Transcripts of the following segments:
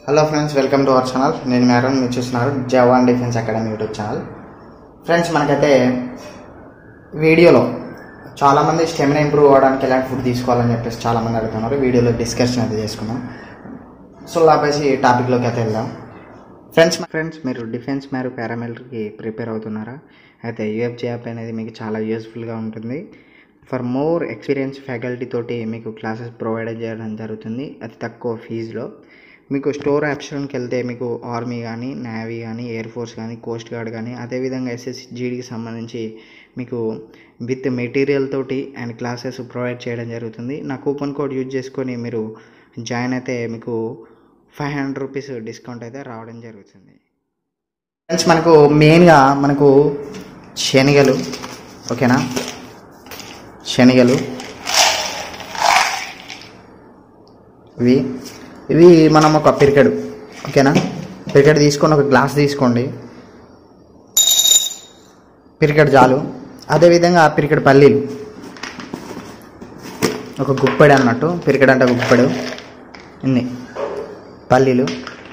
hello friends welcome to our channel నేను మేరన్ మీరు చూస్తున్నారు Jawan defence academy YouTube channel friends మనకైతే వీడియోలో చాలామంది స్టెమినా ఇంప్రూవ్ అవ్వడానికి ఎలాంటి ఫుడ్ తీసుకోవాలని చెప్పేసి చాలామంది అడుగుతున్నారు వీడియోలో డిస్కషన్ అయితే చేసుకున్నాం సో లాపేసి టాపిక్లోకి అయితే వెళ్దాం ఫ్రెండ్స్ ఫ్రెండ్స్ మీరు డిఫెన్స్ మరియు పారామిలిటరీకి ప్రిపేర్ అవుతున్నారా అయితే యూఎఫ్జే యాప్ అనేది మీకు చాలా యూస్ఫుల్గా ఉంటుంది ఫర్ మోర్ ఎక్స్పీరియన్స్ ఫ్యాకల్టీ తోటి మీకు క్లాసెస్ ప్రొవైడ్ చేయడం జరుగుతుంది అతి తక్కువ ఫీజులో మీకు స్టోర్ ఆప్షన్కి వెళ్తే మీకు ఆర్మీ కానీ నేవీ కానీ ఎయిర్ ఫోర్స్ కానీ కోస్ట్ గార్డ్ కానీ అదేవిధంగా ఎస్ఎస్జిడికి సంబంధించి మీకు విత్ మెటీరియల్ తోటి అండ్ క్లాసెస్ ప్రొవైడ్ చేయడం జరుగుతుంది నా కూపన్ కోడ్ యూజ్ చేసుకొని మీరు జాయిన్ అయితే మీకు ఫైవ్ హండ్రెడ్ రూపీస్ డిస్కౌంట్ అయితే రావడం జరుగుతుంది ఫ్రెండ్స్ మనకు మెయిన్గా మనకు శనగలు ఓకేనా శనగలు ఇవి ఇవి మనం ఒక పిరికెడు ఓకేనా పిరికెడు తీసుకొని ఒక గ్లాస్ తీసుకోండి పిరికెడు చాలు అదేవిధంగా పిరికెడు పల్లీలు ఒక గుప్పెడు అన్నట్టు పిరికెడు అంటే గుప్పెడు ఇన్ని పల్లీలు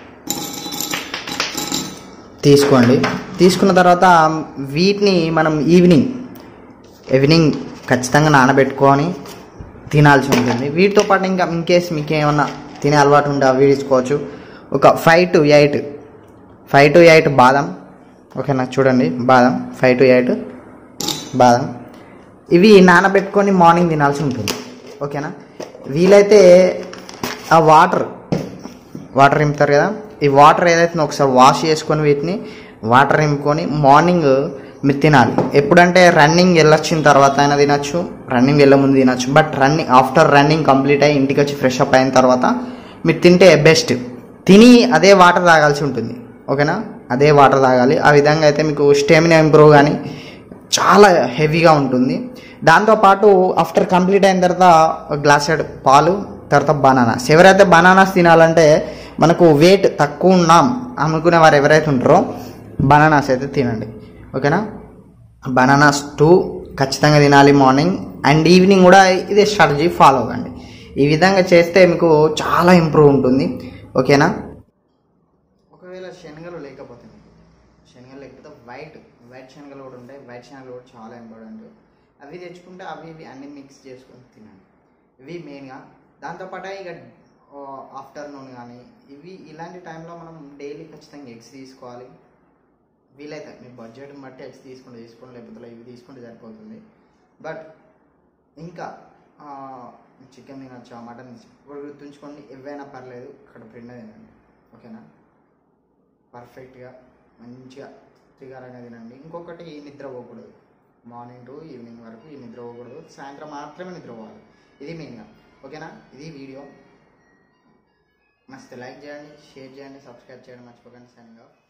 తీసుకోండి తీసుకున్న తర్వాత వీటిని మనం ఈవినింగ్ ఈవినింగ్ ఖచ్చితంగా నానబెట్టుకొని తినాల్సి ఉంటుంది వీటితో పాటు ఇంకా ఇన్ కేస్ మీకు ఏమన్నా తినే అలవాటు ఉంటే అవి తీసుకోవచ్చు ఒక five to eight five to eight బాదం ఓకేనా చూడండి బాదం ఫైవ్ టు ఎయిట్ బాదం ఇవి నానబెట్టుకొని మార్నింగ్ తినాల్సి ఉంటుంది ఓకేనా వీలైతే ఆ వాటర్ వాటర్ నింపుతారు కదా ఈ వాటర్ ఏదైతే ఒకసారి వాష్ చేసుకొని వీటిని వాటర్ నింపుకొని మార్నింగ్ మీరు తినాలి ఎప్పుడంటే రన్నింగ్ వెళ్ళొచ్చిన తర్వాత అయినా తినచ్చు రన్నింగ్ వెళ్ళే ముందు తినచ్చు but running after running complete అయ్యి ఇంటికి వచ్చి ఫ్రెష్ అప్ అయిన తర్వాత మీరు తింటే బెస్ట్ తిని అదే వాటర్ తాగాల్సి ఉంటుంది ఓకేనా అదే వాటర్ తాగాలి ఆ విధంగా అయితే మీకు స్టెమినా ఇంప్రూవ్ కానీ చాలా హెవీగా ఉంటుంది దాంతోపాటు ఆఫ్టర్ కంప్లీట్ అయిన తర్వాత ఒక గ్లాస్ పాలు తర్వాత బనానాస్ ఎవరైతే బనానాస్ తినాలంటే మనకు వెయిట్ తక్కువ ఉన్నాం అనుకునే వారు ఎవరైతే ఉంటారో బనానాస్ అయితే తినండి ఓకేనా బనానాస్ టూ ఖచ్చితంగా తినాలి మార్నింగ్ అండ్ ఈవినింగ్ కూడా ఇదే స్ట్రాటజీ ఫాలో అవ్వండి ఈ విధంగా చేస్తే మీకు చాలా ఇంప్రూవ్ ఉంటుంది ఓకేనా ఒకవేళ శనగలు లేకపోతే శనగలు లేకపోతే వైట్ వైట్ శనగలు కూడా ఉంటాయి వైట్ శనగలు కూడా చాలా ఇంపార్టెంట్ అవి తెచ్చుకుంటే అవి ఇవి అన్ని మిక్స్ చేసుకొని తినండి ఇవి మెయిన్గా దాంతోపాటు ఇక ఆఫ్టర్నూన్ కానీ ఇవి ఇలాంటి టైంలో మనం డైలీ ఖచ్చితంగా ఎగ్స్ తీసుకోవాలి వీలైతే మీ బడ్జెట్ని బట్టి ఎగ్స్ తీసుకుంటే తీసుకోండి లేకపోతే ఇవి తీసుకుంటే సరిపోతుంది బట్ ఇంకా చికెన్ తినొచ్చా మటన్ ఇప్పుడు గుర్తుంచుకోండి ఏవైనా పర్లేదు ఇక్కడ పిండ తినండి ఓకేనా పర్ఫెక్ట్గా మంచిగా తృప్తికరంగా తినండి ఇంకొకటి నిద్ర పోకూడదు మార్నింగ్ టు ఈవినింగ్ వరకు ఈ నిద్ర పోకూడదు సాయంత్రం మాత్రమే నిద్ర పోవాలి ఇది మెయిన్గా ఓకేనా ఇది వీడియో మస్తు లైక్ చేయండి షేర్ చేయండి సబ్స్క్రైబ్ చేయండి మర్చిపోకండి సైనింగ్ ఆఫ్